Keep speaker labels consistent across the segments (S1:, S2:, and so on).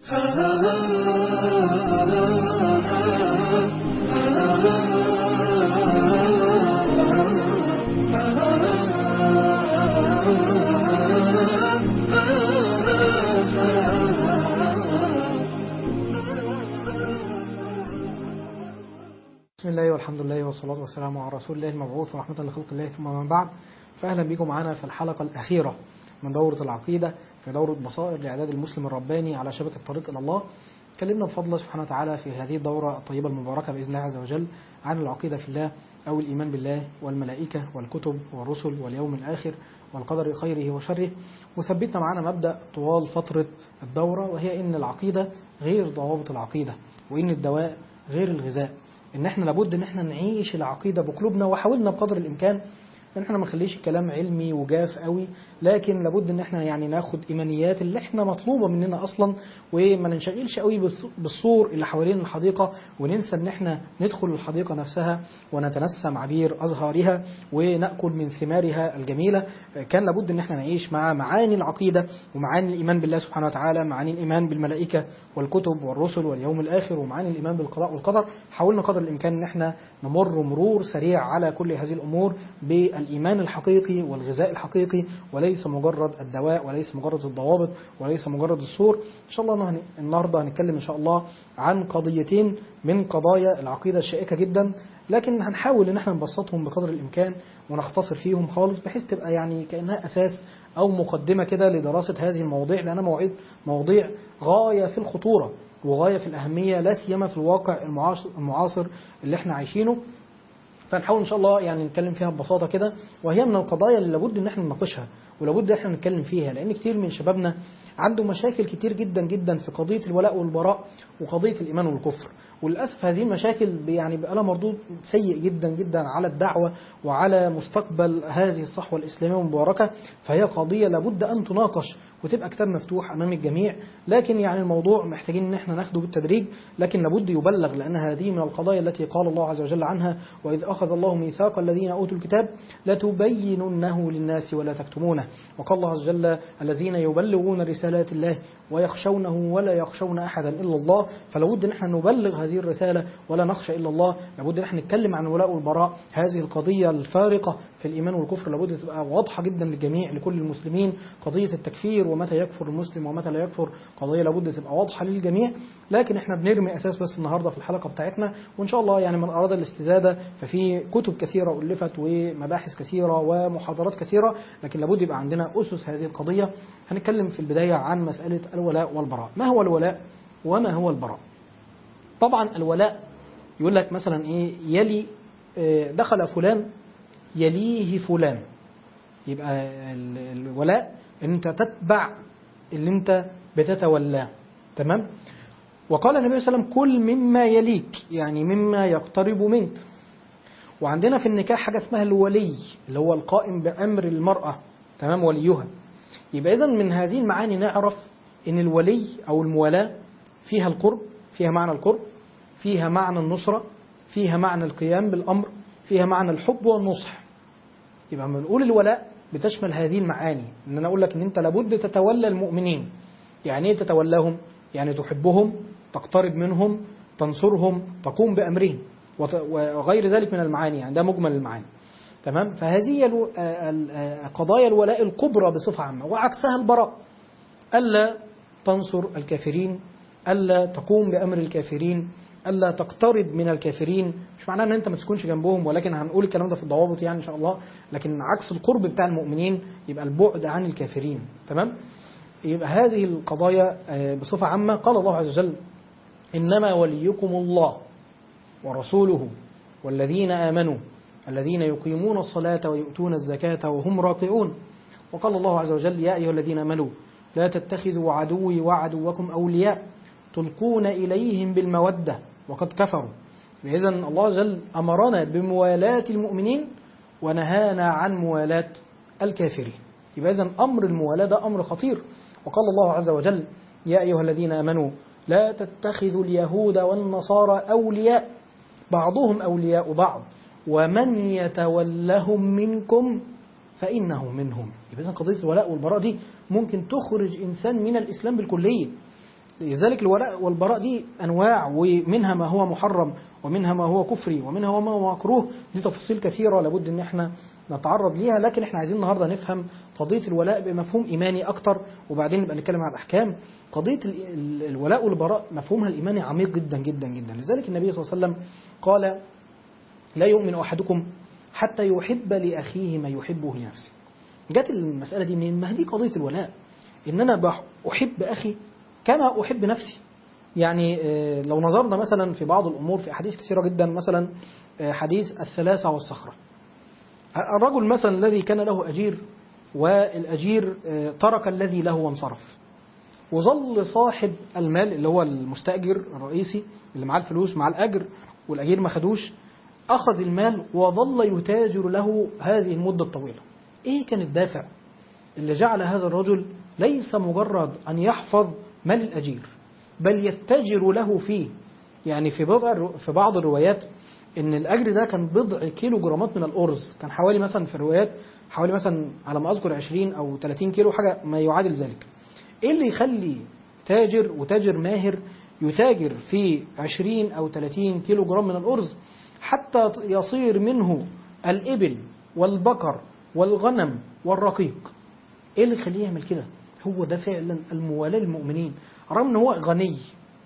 S1: بسم الله والحمد لله والصلاة والسلام على رسول الله المبعوث ورحمة لخلق الله ثم من بعد فأهلا بكم معنا في الحلقة الأخيرة من دورة العقيدة في دورة بصائر لإعداد المسلم الرباني على شبكة طريق إلى الله تكلمنا بفضل الله سبحانه وتعالى في هذه الدورة الطيبة المباركة بإذن الله عز وجل عن العقيدة في الله أو الإيمان بالله والملائكة والكتب والرسل واليوم الآخر والقدر خيره وشره وثبتنا معنا مبدأ طوال فترة الدورة وهي إن العقيدة غير ضوابط العقيدة وإن الدواء غير الغذاء ان احنا لابد ان احنا نعيش العقيده بقلوبنا وحاولنا بقدر الامكان ان احنا ما نخليش الكلام علمي وجاف قوي لكن لابد ان احنا يعني ناخد ايمانيات اللي احنا مطلوبه مننا اصلا وما ننشغلش قوي بالصور اللي حوالين الحديقه وننسى ان احنا ندخل الحديقه نفسها ونتنسم عبير ازهارها وناكل من ثمارها الجميله كان لابد ان احنا نعيش مع معاني العقيده ومعاني الايمان بالله سبحانه وتعالى معاني الايمان بالملائكه والكتب والرسل واليوم الاخر ومعاني الايمان بالقضاء والقدر حاولنا قدر الامكان ان احنا نمر مرور سريع على كل هذه الامور بالايمان الحقيقي والغذاء الحقيقي وليس مجرد الدواء وليس مجرد الضوابط وليس مجرد الصور ان شاء الله النهارده هنتكلم ان شاء الله عن قضيتين من قضايا العقيده الشائكه جدا لكن هنحاول ان احنا نبسطهم بقدر الامكان ونختصر فيهم خالص بحيث تبقى يعني كانها اساس او مقدمه كده لدراسه هذه المواضيع لانها مواعيد مواضيع غايه في الخطوره وغايه في الاهميه لا سيما في الواقع المعاصر اللي احنا عايشينه فنحاول ان شاء الله يعني نتكلم فيها ببساطه كده وهي من القضايا اللي لابد ان احنا نناقشها ولابد ان احنا نتكلم فيها لان كتير من شبابنا عنده مشاكل كتير جدا جدا في قضيه الولاء والبراء وقضيه الايمان والكفر وللاسف هذه المشاكل يعني بقى لها مردود سيء جدا جدا على الدعوه وعلى مستقبل هذه الصحوه الاسلاميه المباركه فهي قضيه لابد ان تناقش وتبقى كتاب مفتوح امام الجميع لكن يعني الموضوع محتاجين ان احنا ناخده بالتدريج لكن لابد يبلغ لان هذه من القضايا التي قال الله عز وجل عنها واذ اخذ الله ميثاق الذين اوتوا الكتاب لتبيننه للناس ولا تكتمونه وقال الله عز وجل الذين يبلغون رسالات الله ويخشونه ولا يخشون احدا الا الله فلابد ان احنا نبلغ هذه الرساله ولا نخشى الا الله لابد ان احنا نتكلم عن الولاء والبراء هذه القضيه الفارقه في الايمان والكفر لابد تبقى واضحه جدا للجميع لكل المسلمين قضيه التكفير ومتى يكفر المسلم ومتى لا يكفر قضيه لابد تبقى واضحه للجميع لكن احنا بنرمي اساس بس النهارده في الحلقه بتاعتنا وان شاء الله يعني من اراد الاستزاده ففي كتب كثيره الفت ومباحث كثيره ومحاضرات كثيره لكن لابد يبقى عندنا اسس هذه القضيه هنتكلم في البدايه عن مساله الولاء والبراء ما هو الولاء وما هو البراء طبعا الولاء يقول لك مثلا ايه يلي دخل فلان يليه فلان يبقى الولاء ان انت تتبع اللي انت بتتولاه تمام وقال النبي صلى الله عليه وسلم كل مما يليك يعني مما يقترب منك وعندنا في النكاح حاجه اسمها الولي اللي هو القائم بامر المراه تمام وليها يبقى اذا من هذه المعاني نعرف ان الولي او الموالاه فيها القرب فيها معنى القرب فيها معنى النصره فيها معنى القيام بالامر فيها معنى الحب والنصح يبقى لما نقول الولاء بتشمل هذه المعاني ان انا اقول لك ان انت لابد تتولى المؤمنين يعني ايه تتولاهم يعني تحبهم تقترب منهم تنصرهم تقوم بامرهم وغير ذلك من المعاني يعني ده مجمل المعاني تمام فهذه قضايا الولاء الكبرى بصفه عامه وعكسها البراء الا تنصر الكافرين الا تقوم بامر الكافرين الا تقترب من الكافرين مش معناه ان انت ما تسكنش جنبهم ولكن هنقول الكلام ده في الضوابط يعني ان شاء الله لكن عكس القرب بتاع المؤمنين يبقى البعد عن الكافرين تمام يبقى هذه القضايا بصفه عامه قال الله عز وجل انما وليكم الله ورسوله والذين امنوا الذين يقيمون الصلاه ويؤتون الزكاه وهم راكعون وقال الله عز وجل يا ايها الذين امنوا لا تتخذوا عدوي وعدوكم اولياء تلقون اليهم بالموده وقد كفروا إذا الله جل أمرنا بموالاة المؤمنين ونهانا عن موالاة الكافرين يبقى إذا أمر الموالاة ده أمر خطير وقال الله عز وجل يا أيها الذين آمنوا لا تتخذوا اليهود والنصارى أولياء بعضهم أولياء بعض ومن يتولهم منكم فإنه منهم يبقى إذا قضية الولاء والبراء دي ممكن تخرج إنسان من الإسلام بالكلية لذلك الولاء والبراء دي أنواع ومنها ما هو محرم ومنها ما هو كفري ومنها ما هو مكروه دي تفاصيل كثيرة لابد إن احنا نتعرض ليها لكن احنا عايزين النهاردة نفهم قضية الولاء بمفهوم إيماني أكتر وبعدين نبقى نتكلم عن الأحكام قضية ال- ال- الولاء والبراء مفهومها الإيماني عميق جدا جدا جدا لذلك النبي صلى الله عليه وسلم قال لا يؤمن أحدكم حتى يحب لأخيه ما يحبه لنفسه جت المسألة دي منين؟ ما هي دي قضية الولاء إن أنا بح- أحب أخي كما أحب نفسي يعني آه، لو نظرنا مثلا في بعض الأمور في أحاديث كثيرة جدا مثلا آه، حديث الثلاثة والصخرة الرجل مثلا الذي كان له أجير والأجير آه، ترك الذي له وانصرف وظل صاحب المال اللي هو المستأجر الرئيسي اللي معاه الفلوس معاه الأجر والأجير ما خدوش أخذ المال وظل يتاجر له هذه المدة الطويلة إيه كان الدافع اللي جعل هذا الرجل ليس مجرد أن يحفظ مال الأجير بل يتجر له فيه يعني في بضع في بعض الروايات ان الاجر ده كان بضع كيلو جرامات من الارز كان حوالي مثلا في الروايات حوالي مثلا على ما اذكر 20 او 30 كيلو حاجه ما يعادل ذلك ايه اللي يخلي تاجر وتاجر ماهر يتاجر في 20 او 30 كيلو جرام من الارز حتى يصير منه الابل والبقر والغنم والرقيق ايه اللي يخليه يعمل كده هو ده فعلا الموالاه للمؤمنين رغم ان هو غني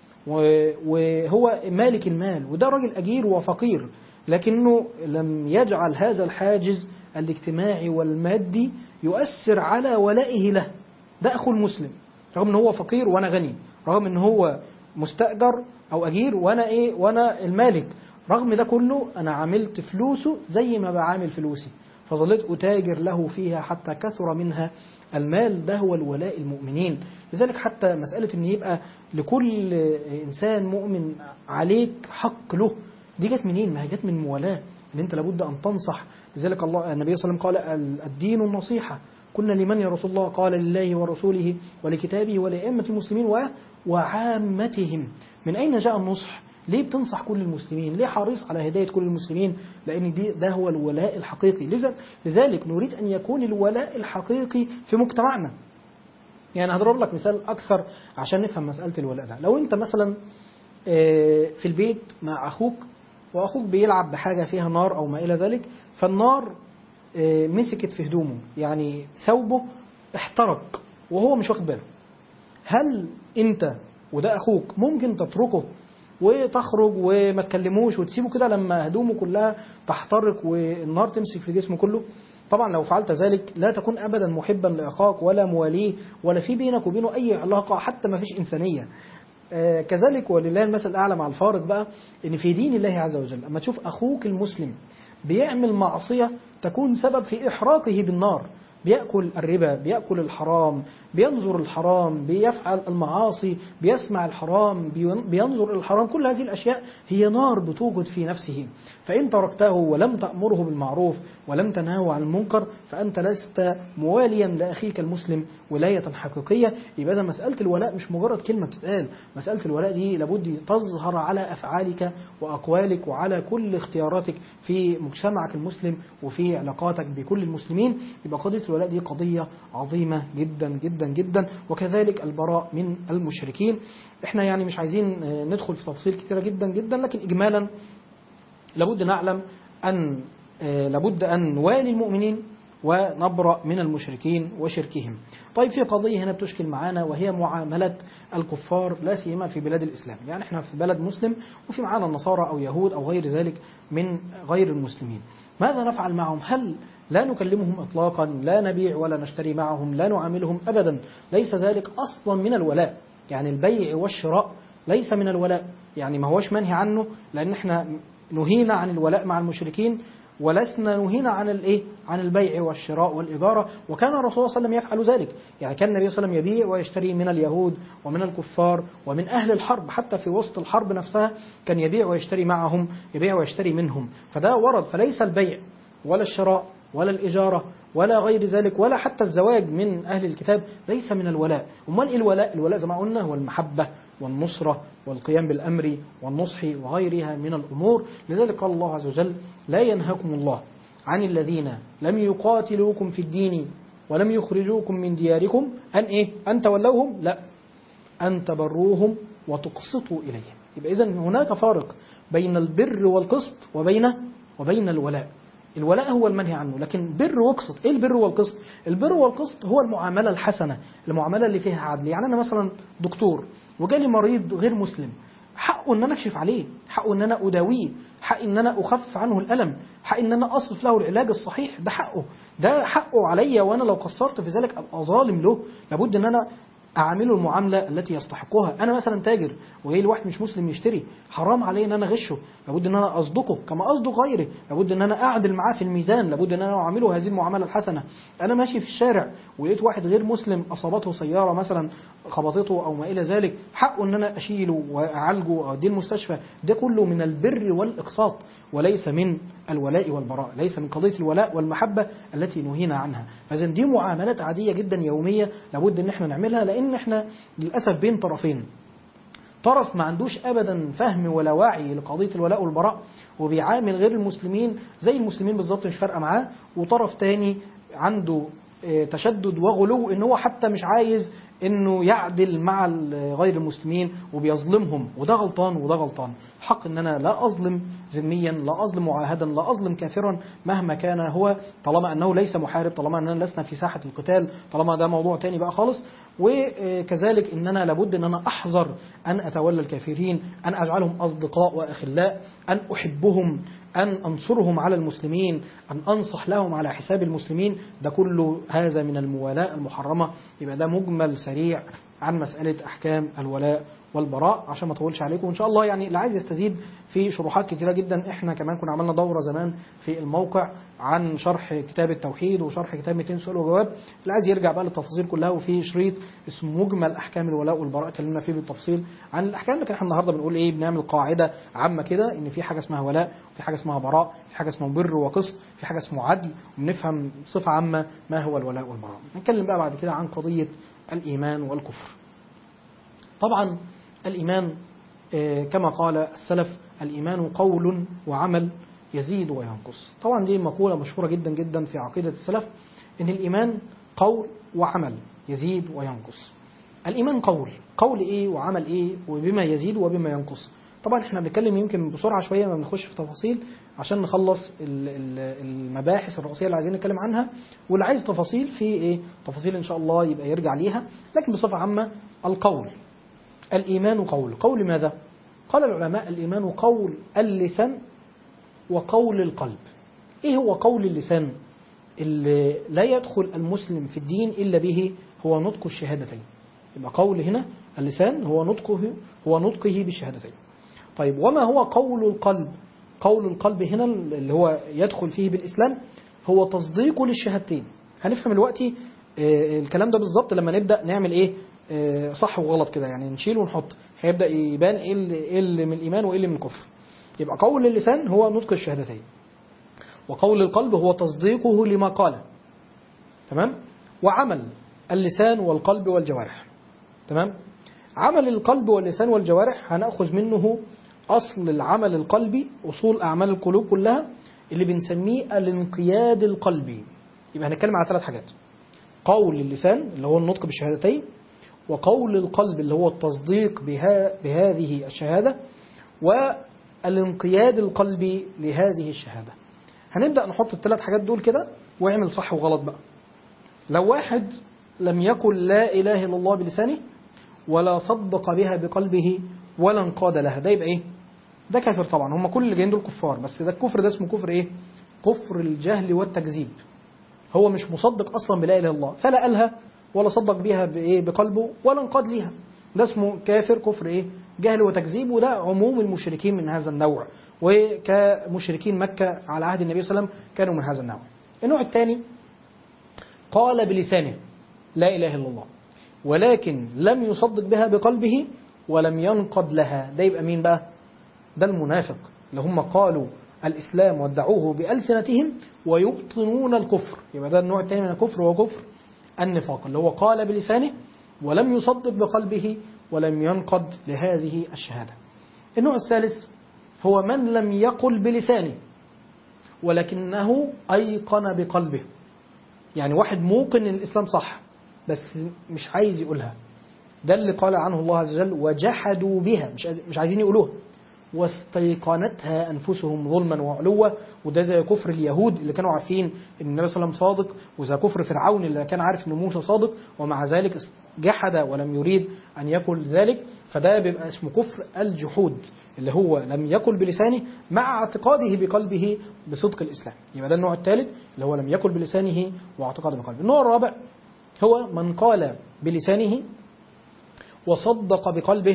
S1: و- وهو مالك المال وده راجل أجير وفقير لكنه لم يجعل هذا الحاجز الاجتماعي والمادي يؤثر على ولائه له ده أخو المسلم رغم ان هو فقير وانا غني رغم ان هو مستأجر او اجير وانا ايه وانا المالك رغم ده كله انا عملت فلوسه زي ما بعامل فلوسي فظلت أتاجر له فيها حتى كثر منها المال ده هو الولاء المؤمنين لذلك حتى مسألة أن يبقى لكل إنسان مؤمن عليك حق له دي جت منين؟ ما هي جت من موالاه ان انت لابد ان تنصح لذلك الله النبي صلى الله عليه وسلم قال ال- الدين النصيحه كنا لمن يا رسول الله قال لله ورسوله ولكتابه ولأئمة المسلمين و- وعامتهم من أين جاء النصح؟ ليه بتنصح كل المسلمين؟ ليه حريص على هداية كل المسلمين؟ لأن دي ده هو الولاء الحقيقي لذا- لذلك نريد أن يكون الولاء الحقيقي في مجتمعنا يعني هضرب لك مثال أكثر عشان نفهم مسألة الولاء ده لو أنت مثلا آه، في البيت مع أخوك وأخوك بيلعب بحاجة فيها نار أو ما إلى ذلك فالنار آه، مسكت في هدومه يعني ثوبه احترق وهو مش واخد باله هل أنت وده أخوك ممكن تتركه وتخرج وما تكلموش وتسيبه كده لما هدومه كلها تحترق والنار تمسك في جسمه كله طبعا لو فعلت ذلك لا تكون ابدا محبا لاخاك ولا مواليه ولا في بينك وبينه اي علاقه حتى ما فيش انسانيه آه، كذلك ولله المثل الاعلى مع الفارق بقى ان في دين الله عز وجل اما تشوف اخوك المسلم بيعمل معصيه تكون سبب في احراقه بالنار بيأكل الربا بيأكل الحرام بينظر الحرام بيفعل المعاصي بيسمع الحرام بين- بينظر الحرام كل هذه الأشياء هي نار بتوجد في نفسه فإن تركته ولم تأمره بالمعروف ولم تنهه عن المنكر فأنت لست مواليا لأخيك المسلم ولاية حقيقية يبقى إذا مسألة الولاء مش مجرد كلمة بتتقال مسألة الولاء دي لابد تظهر على أفعالك وأقوالك وعلى كل اختياراتك في مجتمعك المسلم وفي علاقاتك بكل المسلمين يبقى قضية الولاء دي قضية عظيمة جدا جدا جدا وكذلك البراء من المشركين احنا يعني مش عايزين آه، ندخل في تفاصيل كتيرة جدا جدا لكن إجمالا لابد نعلم أن آه، لابد أن نوالي المؤمنين ونبرأ من المشركين وشركهم طيب في قضية هنا بتشكل معانا وهي معاملة الكفار لا سيما في بلاد الإسلام يعني احنا في بلد مسلم وفي معانا النصارى أو يهود أو غير ذلك من غير المسلمين ماذا نفعل معهم هل لا نكلمهم إطلاقا لا نبيع ولا نشتري معهم لا نعاملهم أبدا ليس ذلك أصلا من الولاء يعني البيع والشراء ليس من الولاء يعني ما هوش منهي عنه لأن احنا نهينا عن الولاء مع المشركين ولسنا نهينا عن الايه؟ عن البيع والشراء والاجاره، وكان الرسول صلى الله عليه وسلم يفعل ذلك، يعني كان النبي صلى الله عليه وسلم يبيع ويشتري من اليهود ومن الكفار ومن اهل الحرب، حتى في وسط الحرب نفسها كان يبيع ويشتري معهم، يبيع ويشتري منهم، فده ورد فليس البيع ولا الشراء ولا الاجاره ولا غير ذلك ولا حتى الزواج من اهل الكتاب ليس من الولاء، امال ايه الولاء؟ الولاء زي ما قلنا هو المحبه والنصرة والقيام بالأمر والنصح وغيرها من الأمور لذلك قال الله عز وجل لا ينهاكم الله عن الذين لم يقاتلوكم في الدين ولم يخرجوكم من دياركم أن إيه؟ أن تولوهم لا أن تبروهم وتقسطوا إليهم يبقى إذا هناك فارق بين البر والقسط وبين وبين الولاء الولاء هو المنهي عنه لكن بر وقسط ايه البر والقسط البر والقسط هو المعامله الحسنه المعامله اللي فيها عدل يعني انا مثلا دكتور وجالي مريض غير مسلم حقه ان انا اكشف عليه حقه ان انا اداويه حق ان انا اخفف عنه الالم حق ان انا اصرف له العلاج الصحيح ده حقه ده حقه عليا وانا لو قصرت في ذلك ابقى ظالم له لابد ان انا اعامله المعامله التي يستحقها انا مثلا تاجر وجاي لي واحد مش مسلم يشتري حرام علي ان انا اغشه لابد ان انا اصدقه كما اصدق غيري لابد ان انا اعدل معاه في الميزان لابد ان انا اعامله هذه المعامله الحسنه انا ماشي في الشارع ولقيت واحد غير مسلم اصابته سياره مثلا خبطته او ما الى ذلك حقه ان انا اشيله واعالجه واوديه المستشفى ده كله من البر والاقساط وليس من الولاء والبراء ليس من قضيه الولاء والمحبه التي نهينا عنها فاذا دي معاملات عاديه جدا يوميه لابد ان احنا نعملها لان احنا للاسف بين طرفين طرف ما عندوش ابدا فهم ولا وعي لقضيه الولاء والبراء وبيعامل غير المسلمين زي المسلمين بالظبط مش فارقه معاه وطرف تاني عنده آه، تشدد وغلو ان هو حتى مش عايز انه يعدل مع ال- غير المسلمين وبيظلمهم وده غلطان وده غلطان حق ان انا لا اظلم ذميا لا اظلم معاهدا لا اظلم كافرا مهما كان هو طالما انه ليس محارب طالما اننا لسنا في ساحه القتال طالما ده موضوع تاني بقى خالص وكذلك اننا لابد ان انا احذر ان اتولى الكافرين ان اجعلهم اصدقاء واخلاء ان احبهم ان انصرهم على المسلمين ان انصح لهم على حساب المسلمين ده كله هذا من الموالاه المحرمه يبقى ده مجمل سريع عن مساله احكام الولاء والبراء عشان ما اطولش عليكم وان شاء الله يعني اللي عايز يستزيد في شروحات كتيره جدا احنا كمان كنا عملنا دوره زمان في الموقع عن شرح كتاب التوحيد وشرح كتاب 200 سؤال وجواب اللي عايز يرجع بقى للتفاصيل كلها وفي شريط اسمه مجمل احكام الولاء والبراء اتكلمنا فيه بالتفصيل عن الاحكام لكن احنا النهارده بنقول ايه بنعمل قاعده عامه كده ان في حاجه اسمها ولاء وفي حاجه اسمها براء في حاجه اسمها بر وقسط في حاجه اسمها عدل وبنفهم بصفه عامه ما هو الولاء والبراء نتكلم بقى بعد كده عن قضيه الايمان والكفر طبعا الإيمان آه، كما قال السلف الإيمان قول وعمل يزيد وينقص طبعا دي مقولة مشهورة جدا جدا في عقيدة السلف إن الإيمان قول وعمل يزيد وينقص الإيمان قول قول إيه وعمل إيه وبما يزيد وبما ينقص طبعا احنا بنتكلم يمكن بسرعة شوية ما بنخش في تفاصيل عشان نخلص ال- ال- المباحث الرئيسية اللي عايزين نتكلم عنها واللي عايز تفاصيل في ايه تفاصيل ان شاء الله يبقى يرجع ليها لكن بصفة عامة القول الإيمان قول قول ماذا؟ قال العلماء الإيمان قول اللسان وقول القلب إيه هو قول اللسان اللي لا يدخل المسلم في الدين إلا به هو نطق الشهادتين يبقى قول هنا اللسان هو نطقه هو نطقه بالشهادتين طيب وما هو قول القلب قول القلب هنا اللي هو يدخل فيه بالإسلام هو تصديقه للشهادتين هنفهم دلوقتي آه، الكلام ده بالظبط لما نبدأ نعمل إيه آه، صح وغلط كده يعني نشيل ونحط هيبدأ يبان إيه اللي, إيه اللي من الإيمان وإيه اللي من الكفر يبقى قول اللسان هو نطق الشهادتين وقول القلب هو تصديقه لما قال تمام وعمل اللسان والقلب والجوارح تمام عمل القلب واللسان والجوارح هنأخذ منه أصل العمل القلبي أصول أعمال القلوب كلها اللي بنسميه الانقياد القلبي يبقى هنتكلم على ثلاث حاجات قول اللسان اللي هو النطق بالشهادتين وقول القلب اللي هو التصديق بها بهذه الشهادة والانقياد القلبي لهذه الشهادة هنبدأ نحط الثلاث حاجات دول كده واعمل صح وغلط بقى لو واحد لم يقل لا إله إلا الله بلسانه ولا صدق بها بقلبه ولا انقاد لها ده يبقى ايه ده كافر طبعا هم كل اللي جايين دول كفار بس ده الكفر ده اسمه كفر ايه كفر الجهل والتكذيب هو مش مصدق اصلا بلا اله الا الله فلا قالها ولا صدق بيها بايه بقلبه ولا انقاد ليها ده اسمه كافر كفر ايه جهل وتكذيب وده عموم المشركين من هذا النوع وكمشركين مكة على عهد النبي صلى الله عليه وسلم كانوا من هذا النوع النوع الثاني قال بلسانه لا إله إلا الله ولكن لم يصدق بها بقلبه ولم ينقض لها ده يبقى مين بقى ده المنافق اللي هم قالوا الإسلام وادعوه بألسنتهم ويبطنون الكفر يبقى ده النوع الثاني من الكفر هو كفر النفاق اللي هو قال بلسانه ولم يصدق بقلبه ولم ينقض لهذه الشهادة النوع الثالث هو من لم يقل بلسانه ولكنه أيقن بقلبه يعني واحد موقن ان الإسلام صح بس مش عايز يقولها ده اللي قال عنه الله عز وجل وجحدوا بها مش مش عايزين يقولوها واستيقنتها انفسهم ظلما وعلوا وده زي كفر اليهود اللي كانوا عارفين ان النبي صلى الله عليه وسلم صادق وزي كفر فرعون اللي كان عارف ان موسى صادق ومع ذلك جحد ولم يريد ان يقل ذلك فده بيبقى اسمه كفر الجحود اللي هو لم يقل بلسانه مع اعتقاده بقلبه بصدق الاسلام يبقى ده النوع الثالث اللي هو لم يقل بلسانه واعتقد بقلبه النوع الرابع هو من قال بلسانه وصدق بقلبه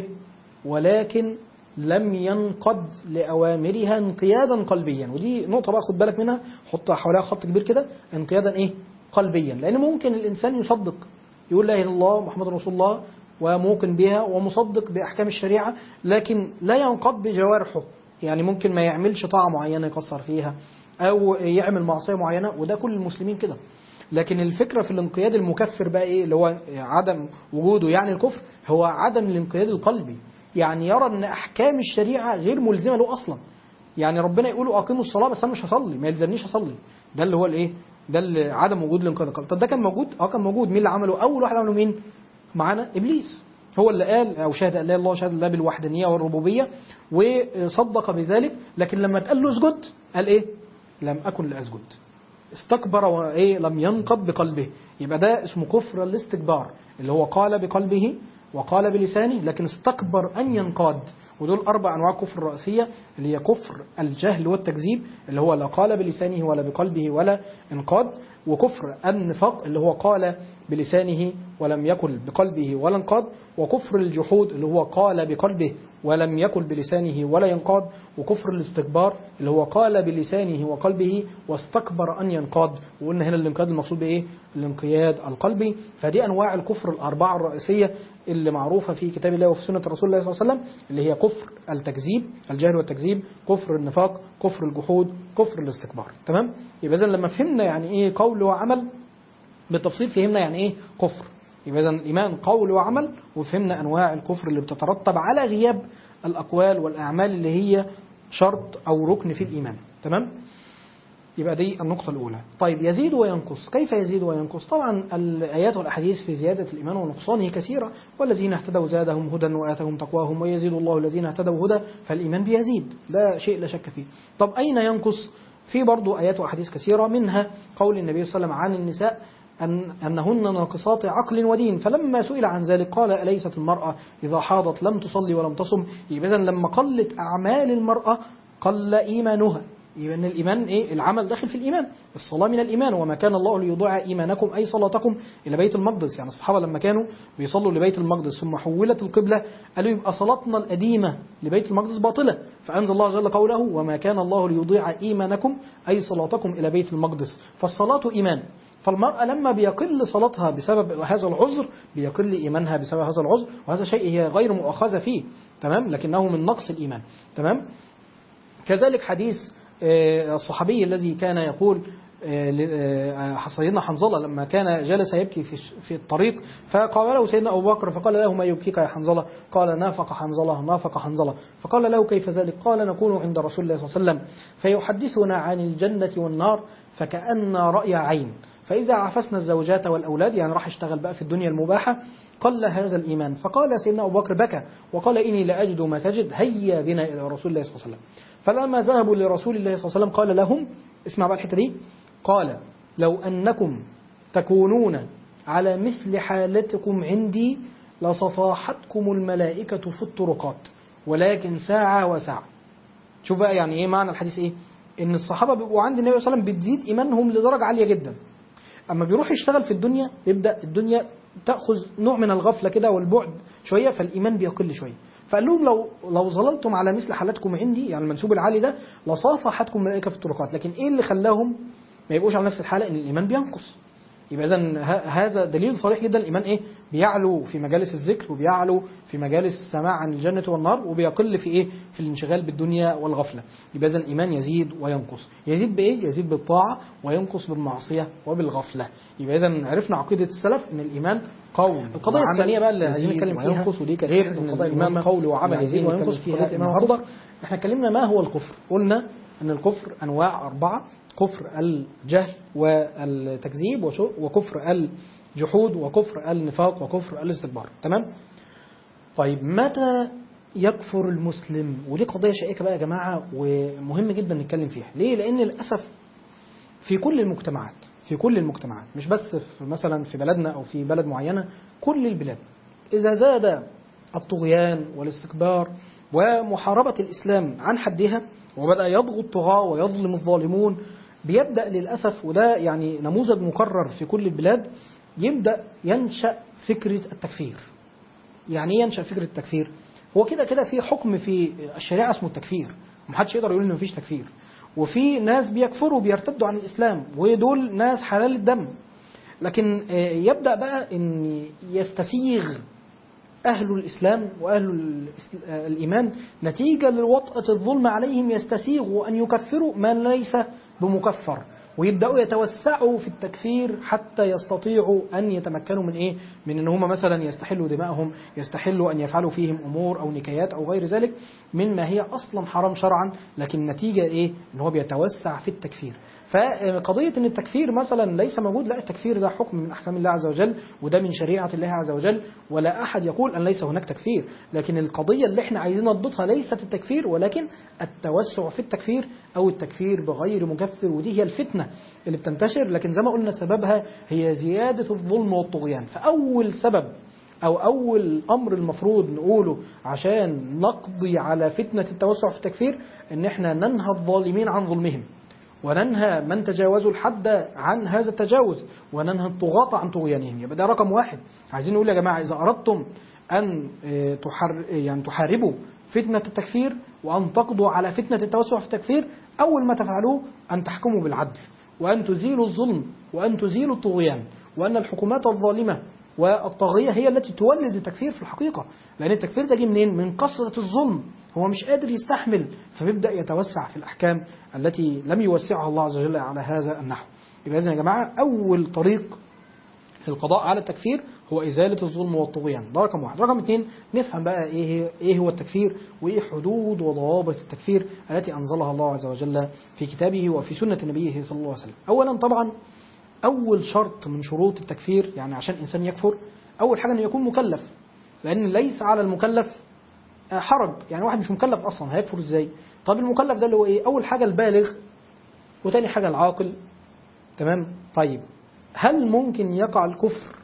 S1: ولكن لم ينقد لأوامرها انقيادا قلبيا ودي نقطة بقى خد بالك منها حط حواليها خط كبير كده انقيادا ايه قلبيا لأن ممكن الإنسان يصدق يقول لا إله إلا الله محمد رسول الله وموقن بها ومصدق بأحكام الشريعة لكن لا ينقض بجوارحه يعني ممكن ما يعملش طاعة معينة يكسر فيها أو يعمل معصية معينة وده كل المسلمين كده لكن الفكرة في الانقياد المكفر بقى إيه اللي هو عدم وجوده يعني الكفر هو عدم الانقياد القلبي يعني يرى ان احكام الشريعه غير ملزمه له اصلا يعني ربنا يقول اقيموا الصلاه بس انا مش هصلي ما يلزمنيش اصلي ده اللي هو الايه ده اللي عدم وجود الانقياد القلبي طب ده كان موجود اه كان موجود مين اللي عمله اول واحد عمله مين معانا ابليس هو اللي قال او شهد ان لا الله شهد الله بالوحدانيه والربوبيه وصدق بذلك لكن لما اتقال له اسجد قال ايه لم اكن لاسجد استكبر وايه لم ينقض بقلبه يبقى ده اسمه كفر الاستكبار اللي هو قال بقلبه وقال بلسانه لكن استكبر أن ينقاد ودول أربع أنواع كفر رئيسية اللي هي كفر الجهل والتكذيب اللي هو لا قال بلسانه ولا بقلبه ولا انقاد وكفر النفاق اللي هو قال بلسانه ولم يقل بقلبه ولا انقاد وكفر الجحود اللي هو قال بقلبه ولم يقل بلسانه ولا ينقاد وكفر الاستكبار اللي هو قال بلسانه وقلبه واستكبر أن ينقاد وقلنا هنا الانقياد المقصود بإيه؟ الانقياد القلبي فدي أنواع الكفر الأربعة الرئيسية اللي معروفة في كتاب الله وفي سنة رسول الله صلى الله عليه وسلم اللي هي كفر التكذيب الجهل والتكذيب كفر النفاق كفر الجحود كفر الاستكبار تمام يبقى إذا لما فهمنا يعني إيه قول وعمل بالتفصيل فهمنا يعني إيه كفر يبقى إذا الإيمان قول وعمل وفهمنا أنواع الكفر اللي بتترتب على غياب الأقوال والأعمال اللي هي شرط أو ركن في الإيمان تمام يبقى دي النقطة الأولى طيب يزيد وينقص كيف يزيد وينقص طبعا الآيات والأحاديث في زيادة الإيمان ونقصانه كثيرة والذين اهتدوا زادهم هدى وآتهم تقواهم ويزيد الله الذين اهتدوا هدى فالإيمان بيزيد ده شيء لا شك فيه طب أين ينقص في برضو آيات وأحاديث كثيرة منها قول النبي صلى الله عليه وسلم عن النساء أن أنهن ناقصات عقل ودين فلما سئل عن ذلك قال أليست المرأة إذا حاضت لم تصلي ولم تصم يبقى إذن لما قلت أعمال المرأة قل إيمانها يبقى ان الايمان ايه العمل داخل في الايمان الصلاه من الايمان وما كان الله ليضيع ايمانكم اي صلاتكم الى بيت المقدس يعني الصحابه لما كانوا بيصلوا لبيت المقدس ثم حولت القبله قالوا يبقى صلاتنا القديمه لبيت المقدس باطله فانزل الله جل قوله وما كان الله ليضيع ايمانكم اي صلاتكم الى بيت المقدس فالصلاه ايمان فالمرأة لما بيقل صلاتها بسبب هذا العذر بيقل إيمانها بسبب هذا العذر وهذا شيء هي غير مؤاخذة فيه تمام لكنه من نقص الإيمان تمام كذلك حديث الصحابي الذي كان يقول سيدنا حنظلة لما كان جلس يبكي في في الطريق فقال له سيدنا أبو بكر فقال له ما يبكيك يا حنظلة قال نافق حنظلة نافق حنظلة فقال له كيف ذلك قال نكون عند رسول الله صلى الله عليه وسلم فيحدثنا عن الجنة والنار فكأن رأي عين فإذا عفسنا الزوجات والأولاد يعني راح اشتغل بقى في الدنيا المباحة قل هذا الإيمان فقال سيدنا أبو بكر بكى وقال إني لأجد ما تجد هيا بنا إلى رسول الله صلى الله عليه وسلم فلما ذهبوا لرسول الله صلى الله عليه وسلم قال لهم اسمع بقى الحتة دي قال لو أنكم تكونون على مثل حالتكم عندي لصفاحتكم الملائكة في الطرقات ولكن ساعة وساعة شوف بقى يعني ايه معنى الحديث ايه ان الصحابة بيبقوا عند النبي صلى الله عليه وسلم بتزيد ايمانهم لدرجة عالية جدا اما بيروح يشتغل في الدنيا يبدأ الدنيا تأخذ نوع من الغفلة كده والبعد شوية فالإيمان بيقل شوية فقال لهم لو لو ظللتم على مثل حالتكم عندي يعني المنسوب العالي ده لصافحتكم الملائكه في الطرقات لكن ايه اللي خلاهم ما يبقوش على نفس الحاله ان الايمان بينقص يبقى اذا هذا دليل صريح جدا الايمان ايه بيعلو في مجالس الذكر وبيعلو في مجالس السماع عن الجنه والنار وبيقل في ايه في الانشغال بالدنيا والغفله يبقى اذا الايمان يزيد وينقص يزيد بايه يزيد بالطاعه وينقص بالمعصيه وبالغفله يبقى اذا عرفنا عقيده السلف ان الايمان قول القضيه الثانيه بقى اللي عايزين نتكلم فيها وينقص ودي غير ان الايمان قول وعمل يزيد وينقص فيها النهارده احنا اتكلمنا ما هو الكفر قلنا ان الكفر انواع اربعه كفر الجهل والتكذيب وكفر الجحود وكفر النفاق وكفر الاستكبار تمام طيب متى يكفر المسلم ودي قضية شائكة بقى يا جماعة ومهم جدا نتكلم فيها ليه لأن للأسف في كل المجتمعات في كل المجتمعات مش بس في مثلا في بلدنا أو في بلد معينة كل البلاد إذا زاد الطغيان والاستكبار ومحاربة الإسلام عن حدها وبدأ يضغط الطغاة ويظلم الظالمون بيبدأ للأسف وده يعني نموذج مكرر في كل البلاد يبدأ ينشأ فكرة التكفير يعني ايه ينشأ فكرة التكفير هو كده كده في حكم في الشريعة اسمه التكفير محدش يقدر يقول ان مفيش تكفير وفي ناس بيكفروا بيرتدوا عن الإسلام ودول ناس حلال الدم لكن آه، يبدأ بقى ان يستسيغ أهل الإسلام وأهل الإس- آه، الإيمان نتيجة لوطأة الظلم عليهم يستسيغوا أن يكفروا من ليس بمكفر ويبدأوا يتوسعوا في التكفير حتى يستطيعوا أن يتمكنوا من إيه؟ من أن هم مثلا يستحلوا دماءهم يستحلوا أن يفعلوا فيهم أمور أو نكايات أو غير ذلك مما هي أصلا حرام شرعا لكن نتيجة إيه؟ أن هو بيتوسع في التكفير فقضية أن التكفير مثلا ليس موجود لا التكفير ده حكم من أحكام الله عز وجل وده من شريعة الله عز وجل ولا أحد يقول أن ليس هناك تكفير لكن القضية اللي احنا عايزين نضبطها ليست التكفير ولكن التوسع في التكفير أو التكفير بغير مكفر ودي هي الفتنة اللي بتنتشر لكن زي ما قلنا سببها هي زيادة الظلم والطغيان فأول سبب أو أول أمر المفروض نقوله عشان نقضي على فتنة التوسع في التكفير إن إحنا ننهى الظالمين عن ظلمهم وننهى من تجاوزوا الحد عن هذا التجاوز وننهى الطغاة عن طغيانهم يبقى ده رقم واحد عايزين نقول يا جماعة إذا أردتم أن آه، تحر يعني تحاربوا فتنة التكفير وأن تقضوا على فتنة التوسع في التكفير أول ما تفعلوه أن تحكموا بالعدل وأن تزيلوا الظلم وأن تزيلوا الطغيان وأن الحكومات الظالمة والطاغية هي التي تولد التكفير في الحقيقة لأن التكفير ده جه منين؟ من كثرة الظلم هو مش قادر يستحمل فبيبدأ يتوسع في الأحكام التي لم يوسعها الله عز وجل على هذا النحو يبقى إذن يا جماعة أول طريق للقضاء على التكفير هو إزالة الظلم والطغيان ده رقم واحد رقم اثنين نفهم بقى إيه, هي- إيه هو التكفير وإيه حدود وضوابط التكفير التي أنزلها الله عز وجل في كتابه وفي سنة نبيه صلى الله عليه وسلم أولا طبعا أول شرط من شروط التكفير يعني عشان إنسان يكفر أول حاجة أنه يكون مكلف لأن ليس على المكلف آه، حرج يعني واحد مش مكلف أصلا هيكفر إزاي طب المكلف ده اللي هو إيه أول حاجة البالغ وتاني حاجة العاقل تمام طيب هل ممكن يقع الكفر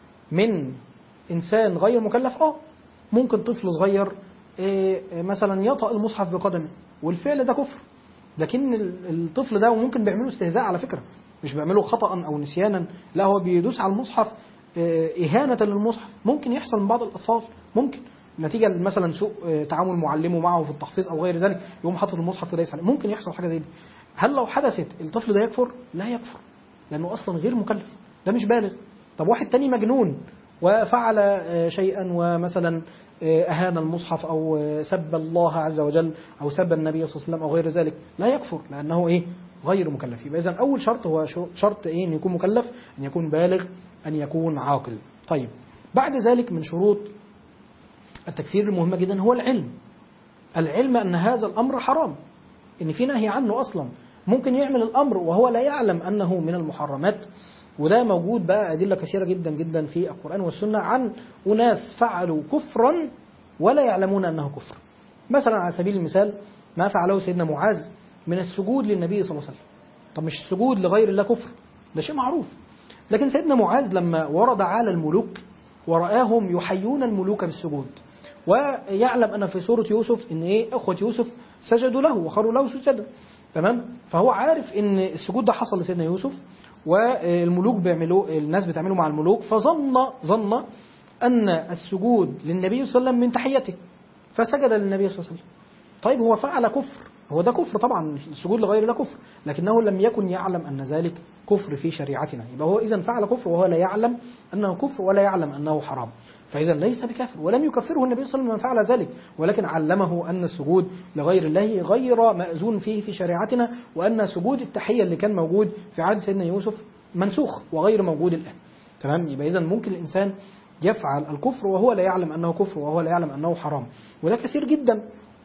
S1: من إنسان غير مكلف آه ممكن طفل صغير آه، آه، مثلا يطأ المصحف بقدمه والفعل ده كفر لكن ال- الطفل ده وممكن بيعمله استهزاء على فكرة مش بيعمله خطأ أو نسيانا لا هو بيدوس على المصحف آه، إهانة للمصحف ممكن يحصل من بعض الأطفال ممكن نتيجة مثلا سوء آه، تعامل معلمه معه في التحفيظ أو غير ذلك يقوم حاطط المصحف ودايس عليه ممكن يحصل حاجة زي دي هل لو حدثت الطفل ده يكفر؟ لا يكفر لأنه أصلا غير مكلف ده مش بالغ طب واحد تاني مجنون وفعل آه، شيئا ومثلا آه، أهان المصحف أو آه، سب الله عز وجل أو سب النبي صلى الله عليه وسلم أو غير ذلك لا يكفر لأنه إيه غير مكلف يبقى إذا أول شرط هو شو- شرط إيه أن يكون مكلف أن يكون بالغ أن يكون عاقل طيب بعد ذلك من شروط التكفير المهمة جدا هو العلم العلم أن هذا الأمر حرام إن في نهي عنه أصلا ممكن يعمل الأمر وهو لا يعلم أنه من المحرمات وده موجود بقى أدلة كثيرة جدا جدا في القرآن والسنة عن أناس فعلوا كفرا ولا يعلمون أنه كفر مثلا على سبيل المثال ما فعله سيدنا معاذ من السجود للنبي صلى الله عليه وسلم طب مش السجود لغير الله كفر ده شيء معروف لكن سيدنا معاذ لما ورد على الملوك ورآهم يحيون الملوك بالسجود ويعلم أن في سورة يوسف إن إيه أخوة يوسف سجدوا له وخروا له سجدا تمام فهو عارف إن السجود ده حصل لسيدنا يوسف والملوك بيعملوا الناس بتعمله مع الملوك فظن ظن أن السجود للنبي صلى الله عليه وسلم من تحيته فسجد للنبي صلى الله عليه وسلم طيب هو فعل كفر هو ده كفر طبعا السجود لغير الله كفر لكنه لم يكن يعلم أن ذلك كفر في شريعتنا يبقى هو إذا فعل كفر وهو لا يعلم أنه كفر ولا يعلم أنه حرام فإذا ليس بكافر ولم يكفره النبي صلى الله عليه وسلم من فعل ذلك ولكن علمه أن السجود لغير الله غير مأذون فيه في شريعتنا وأن سجود التحية اللي كان موجود في عهد سيدنا يوسف منسوخ وغير موجود الآن تمام يبقى إذا ممكن الإنسان يفعل الكفر وهو لا يعلم أنه كفر وهو لا يعلم أنه حرام وده كثير جدا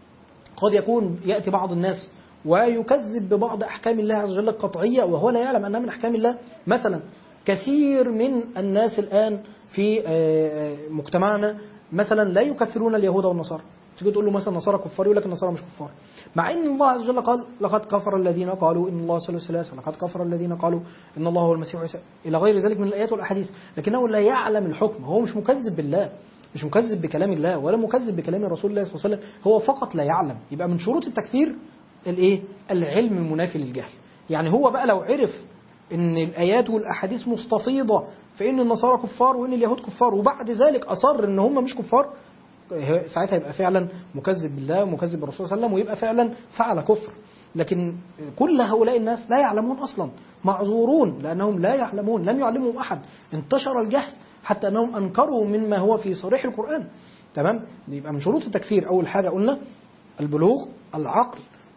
S1: قد يكون يأتي بعض الناس ويكذب ببعض أحكام الله عز وجل القطعية وهو لا يعلم أنها من أحكام الله مثلا كثير من الناس الآن في آه، آه، مجتمعنا مثلا لا يكفرون اليهود والنصارى تيجي تقول له مثلا النصارى كفار يقول لك النصارى مش كفار مع ان الله عز وجل قال لقد كفر الذين قالوا ان الله ثالث ثلاثه لقد كفر الذين قالوا ان الله هو المسيح عيسى الى غير ذلك من الايات والاحاديث لكنه لا يعلم الحكم هو مش مكذب بالله مش مكذب بكلام الله ولا مكذب بكلام رسول الله صلى الله عليه وسلم هو فقط لا يعلم يبقى من شروط التكفير الايه العلم المنافي للجهل يعني هو بقى لو عرف ان الايات والاحاديث مستفيضه فان النصارى كفار وان اليهود كفار وبعد ذلك اصر ان هم مش كفار ساعتها يبقى فعلا مكذب بالله ومكذب بالرسول صلى الله عليه وسلم ويبقى فعلا فعل كفر لكن كل هؤلاء الناس لا يعلمون اصلا معذورون لانهم لا يعلمون لم يعلمهم احد انتشر الجهل حتى انهم انكروا مما هو في صريح القران تمام يبقى من شروط التكفير اول حاجه قلنا البلوغ العقل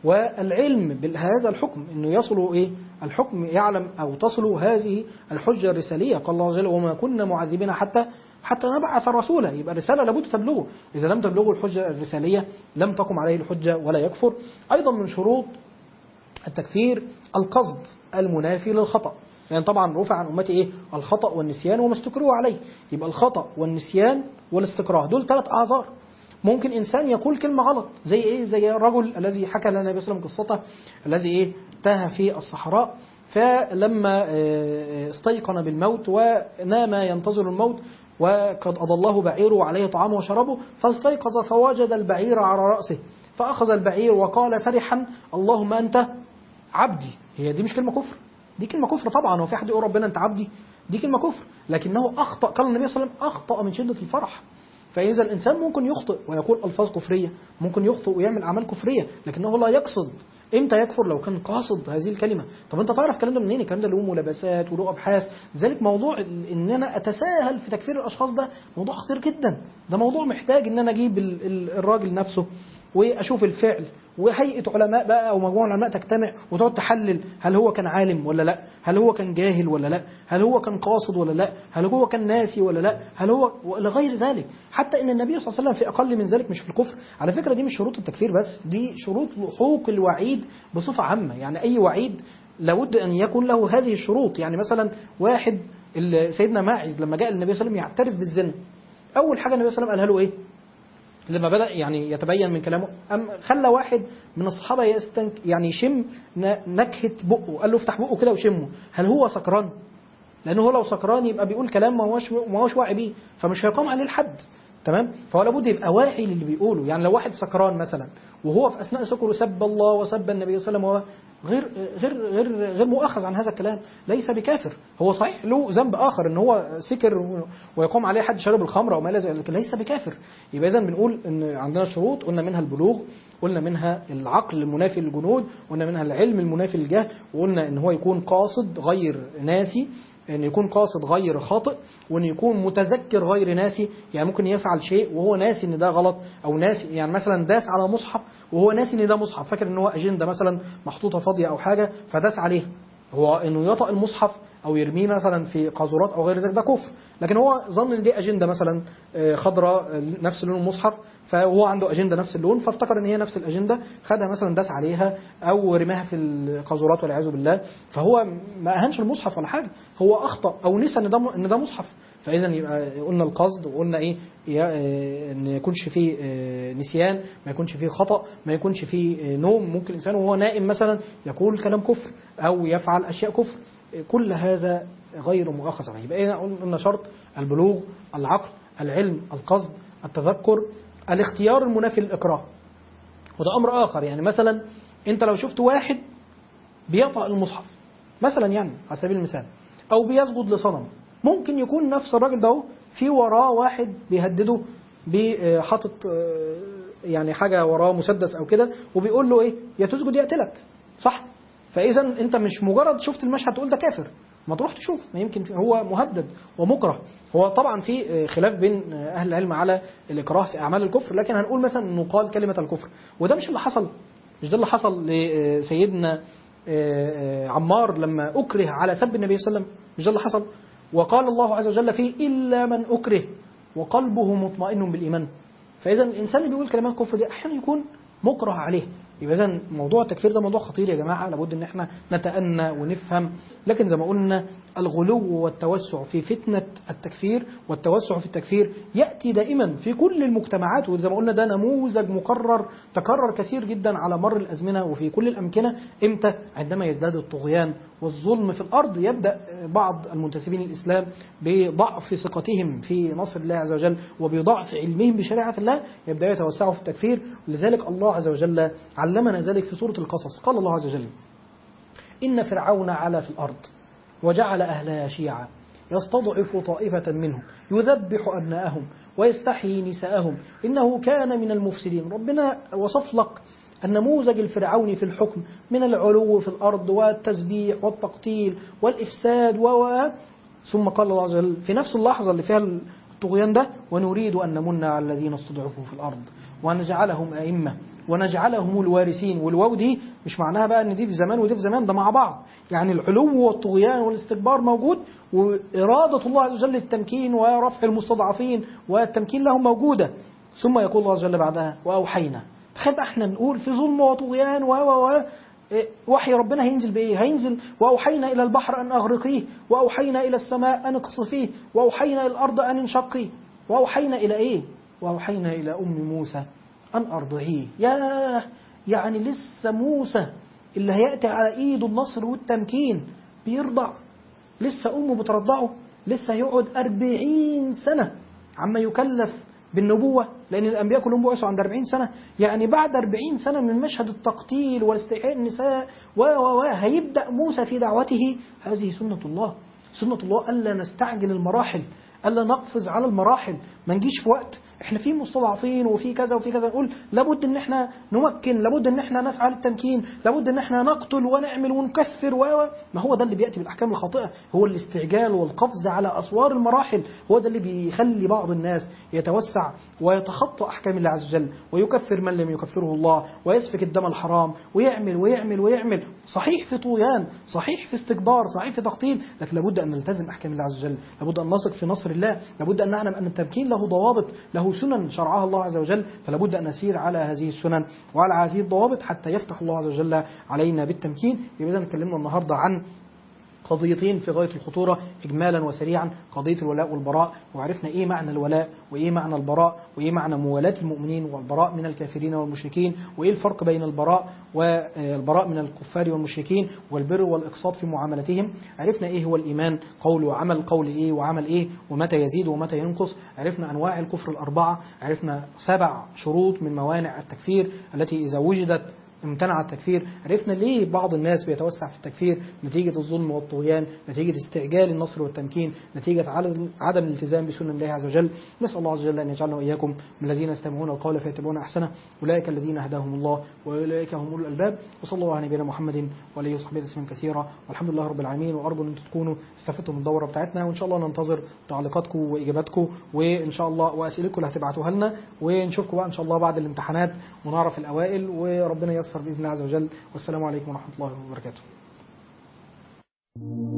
S1: والعلم بهذا الحكم انه يصل ايه الحكم يعلم او تصل هذه الحجه الرساليه قال الله عز وجل وما كنا معذبين حتى حتى نبعث رسولا يبقى الرساله لابد تبلغه اذا لم تبلغه الحجه الرساليه لم تقم عليه الحجه ولا يكفر ايضا من شروط التكفير القصد المنافي للخطأ يعني طبعا رفع عن امتي ايه الخطأ والنسيان وما استكرهوا عليه يبقى الخطأ والنسيان والاستكراه دول ثلاث اعذار ممكن انسان يقول كلمه غلط زي ايه زي الرجل الذي حكى لنا النبي صلى الله عليه وسلم قصته الذي ايه تاه في الصحراء فلما استيقن بالموت ونام ينتظر الموت وقد أضله بعيره وعليه طعامه وشرابه فاستيقظ فوجد البعير على رأسه فأخذ البعير وقال فرحا اللهم أنت عبدي هي دي مش كلمة كفر دي كلمة كفر طبعا هو في حد يقول ربنا أنت عبدي دي كلمة كفر لكنه أخطأ قال النبي صلى الله عليه وسلم أخطأ من شدة الفرح فإذا الإنسان ممكن يخطئ ويقول ألفاظ كفرية ممكن يخطئ ويعمل أعمال كفرية لكنه لا يقصد امتى يكفر لو كان قاصد هذه الكلمة طب انت تعرف الكلام ده منين الكلام ده له ملابسات وله ابحاث لذلك موضوع ان انا اتساهل في تكفير الاشخاص ده موضوع خطير جدا ده موضوع محتاج ان انا اجيب الراجل نفسه واشوف الفعل وهيئه علماء بقى او مجموعه علماء تجتمع وتقعد تحلل هل هو كان عالم ولا لا هل هو كان جاهل ولا لا هل هو كان قاصد ولا لا هل هو كان ناسي ولا لا هل هو الى غير ذلك حتى ان النبي صلى الله عليه وسلم في اقل من ذلك مش في الكفر على فكره دي مش شروط التكفير بس دي شروط لحوق الوعيد بصفه عامه يعني اي وعيد لابد ان يكون له هذه الشروط يعني مثلا واحد سيدنا ماعز لما جاء النبي صلى الله عليه وسلم يعترف بالزنا اول حاجه النبي صلى الله عليه وسلم قالها له ايه لما بدأ يعني يتبين من كلامه أم خلى واحد من الصحابة يستنك يعني يشم نكهة بقه قال له افتح بقه كده وشمه هل هو سكران؟ لأنه هو لو سكران يبقى بيقول كلام ما هوش ما هوش واعي بيه فمش هيقام عليه الحد تمام فهو لابد يبقى واعي للي بيقوله يعني لو واحد سكران مثلا وهو في اثناء سكره سب الله وسب النبي صلى الله عليه وسلم غير غير غير غير مؤاخذ عن هذا الكلام ليس بكافر هو صحيح له ذنب اخر ان هو سكر ويقوم عليه حد شرب الخمر او ما الى ذلك لكن ليس بكافر يبقى اذا بنقول ان عندنا شروط قلنا منها البلوغ قلنا منها العقل المنافي للجنود قلنا منها العلم المنافي للجهل وقلنا ان هو يكون قاصد غير ناسي ان يكون قاصد غير خاطئ وان يكون متذكر غير ناسي يعني ممكن يفعل شيء وهو ناسي ان ده غلط او ناسي يعني مثلا داس على مصحف وهو ناسي ان ده مصحف فاكر ان هو اجنده مثلا محطوطه فاضيه او حاجه فداس عليها هو انه يطأ المصحف او يرميه مثلا في قاذورات او غير ذلك ده كفر لكن هو ظن ان دي اجنده مثلا خضراء نفس لون المصحف فهو عنده اجنده نفس اللون فافتكر ان هي نفس الاجنده خدها مثلا داس عليها او رماها في القاذورات والعياذ بالله فهو ما اهانش المصحف ولا حاجه هو اخطا او نسى ان ده ان ده مصحف فاذا يبقى قلنا القصد وقلنا ايه ان يكونش فيه نسيان ما يكونش فيه خطا ما يكونش فيه نوم ممكن الانسان وهو نائم مثلا يقول كلام كفر او يفعل اشياء كفر كل هذا غير مؤاخذ عليه يبقى قلنا شرط البلوغ العقل العلم القصد التذكر الاختيار المنافي للاكراه وده امر اخر يعني مثلا انت لو شفت واحد بيطأ المصحف مثلا يعني على سبيل المثال او بيسجد لصنم ممكن يكون نفس الراجل ده في وراه واحد بيهدده بحاطط يعني حاجه وراه مسدس او كده وبيقول له ايه يا تسجد يقتلك صح فاذا انت مش مجرد شفت المشهد تقول ده كافر ما تروح تشوف ما يمكن هو مهدد ومكره هو طبعا في خلاف بين اهل العلم على الاكراه في اعمال الكفر لكن هنقول مثلا انه قال كلمه الكفر وده مش اللي حصل مش ده اللي حصل لسيدنا عمار لما اكره على سب النبي صلى الله عليه وسلم مش ده اللي حصل وقال الله عز وجل فيه الا من اكره وقلبه مطمئن بالايمان فاذا الانسان اللي بيقول كلمات الكفر دي احيانا يكون مكره عليه يبقى اذا موضوع التكفير ده موضوع خطير يا جماعه لابد ان احنا نتأنى ونفهم لكن زي ما قلنا الغلو والتوسع في فتنه التكفير والتوسع في التكفير ياتي دائما في كل المجتمعات وزي ما قلنا ده نموذج مكرر تكرر كثير جدا على مر الازمنه وفي كل الامكنه امتى عندما يزداد الطغيان والظلم في الارض يبدا بعض المنتسبين للاسلام بضعف ثقتهم في نصر الله عز وجل وبضعف علمهم بشريعه الله يبداوا يتوسعوا في التكفير ولذلك الله عز وجل علمنا ذلك في سوره القصص قال الله عز وجل ان فرعون علا في الارض وجعل اهلها شيعا يستضعف طائفة منهم يذبح أبناءهم ويستحيي نساءهم إنه كان من المفسدين ربنا وصف لك النموذج الفرعوني في الحكم من العلو في الأرض والتسبيح والتقتيل والإفساد و ثم قال الله عز وجل في نفس اللحظة اللي فيها الطغيان ده ونريد أن نمن على الذين استضعفوا في الأرض ونجعلهم أئمة ونجعلهم الوارثين والواو دي مش معناها بقى ان دي في زمان ودي في زمان ده مع بعض يعني العلو والطغيان والاستكبار موجود وإرادة الله عز وجل التمكين ورفع المستضعفين والتمكين لهم موجودة ثم يقول الله عز وجل بعدها وأوحينا تخيل بقى احنا نقول في ظلم وطغيان و و و وحي ربنا هينزل بايه؟ هينزل واوحينا الى البحر ان اغرقيه، واوحينا الى السماء ان اقصفيه، واوحينا الى الارض ان انشقيه، واوحينا الى ايه؟ واوحينا الى ام موسى ان ارضعيه، ياه يعني لسه موسى اللي هياتي على ايده النصر والتمكين بيرضع لسه امه بترضعه لسه هيقعد أربعين سنه عما يكلف بالنبوة لأن الأنبياء كلهم بعثوا عند 40 سنة يعني بعد 40 سنة من مشهد التقتيل والاستحياء النساء و و و هيبدأ موسى في دعوته هذه سنة الله سنة الله ألا نستعجل المراحل ألا نقفز على المراحل ما نجيش في وقت احنا في مستضعفين وفي كذا وفي كذا نقول لابد ان احنا نمكن لابد ان احنا نسعى للتمكين لابد ان احنا نقتل ونعمل ونكفر و ما هو ده اللي بياتي بالاحكام الخاطئه هو الاستعجال والقفز على اسوار المراحل هو ده اللي بيخلي بعض الناس يتوسع ويتخطى احكام الله عز وجل ويكفر من لم يكفره الله ويسفك الدم الحرام ويعمل ويعمل ويعمل صحيح في طغيان صحيح في استكبار صحيح في تقتيل لكن لابد ان نلتزم احكام الله عز وجل لابد ان نثق في نصر الله لابد ان نعلم ان التمكين له ضوابط له سنن شرعها الله عز وجل فلا بد أن نسير على هذه السنن وعلى هذه الضوابط حتى يفتح الله عز وجل علينا بالتمكين يبقى إذا اتكلمنا النهاردة عن قضيتين في غاية الخطورة إجمالا وسريعا قضية الولاء والبراء وعرفنا إيه معنى الولاء وإيه معنى البراء وإيه معنى موالاة المؤمنين والبراء من الكافرين والمشركين وإيه الفرق بين البراء والبراء من الكفار والمشركين والبر والإقساط في معاملتهم عرفنا إيه هو الإيمان قول وعمل قول إيه وعمل إيه ومتى يزيد ومتى ينقص عرفنا أنواع الكفر الأربعة عرفنا سبع شروط من موانع التكفير التي إذا وجدت امتنع التكفير عرفنا ليه بعض الناس بيتوسع في التكفير نتيجة الظلم والطغيان نتيجة استعجال النصر والتمكين نتيجة عدم الالتزام بسنة الله عز وجل نسأل الله عز وجل أن يجعلنا وإياكم من الذين يستمعون القول فيتبعون أحسنه أولئك الذين هداهم الله وأولئك هم أولو الألباب وصلى الله على نبينا محمد وعليه وصحبه تسليما كثيرا والحمد لله رب العالمين وأرجو أن تكونوا استفدتم من الدورة بتاعتنا وإن شاء الله ننتظر تعليقاتكم وإجاباتكم وإن شاء الله وأسئلتكم اللي هتبعتوها لنا ونشوفكم بقى إن شاء الله بعد الامتحانات ونعرف الأوائل وربنا ييسر بإذن الله عز وجل والسلام عليكم ورحمة الله وبركاته